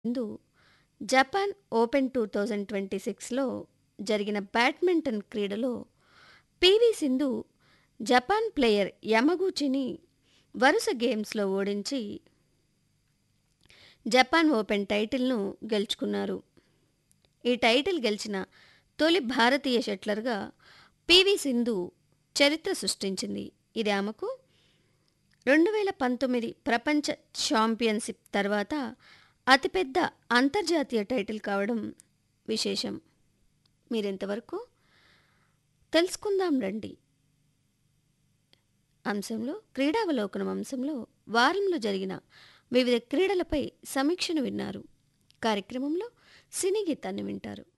Sindhu Japan open two thousand twenty సిక్స్లో జరిగిన badminton క్రీడలో పివి సింధు జపాన్ ప్లేయర్ యమగూచిని వరుస గేమ్స్లో ఓడించి జపాన్ ఓపెన్ టైటిల్ను గెలుచుకున్నారు ఈ టైటిల్ గెలిచిన తొలి భారతీయ షట్లర్గా పివి సింధు చరిత్ర సృష్టించింది ఇది ఆమెకు రెండు వేల పంతొమ్మిది ప్రపంచ ఛాంపియన్షిప్ తర్వాత అతిపెద్ద అంతర్జాతీయ టైటిల్ కావడం విశేషం మీరెంతవరకు తెలుసుకుందాం రండి అంశంలో క్రీడావలోకనం అంశంలో వారంలో జరిగిన వివిధ క్రీడలపై సమీక్షను విన్నారు కార్యక్రమంలో సినీ గీతాన్ని వింటారు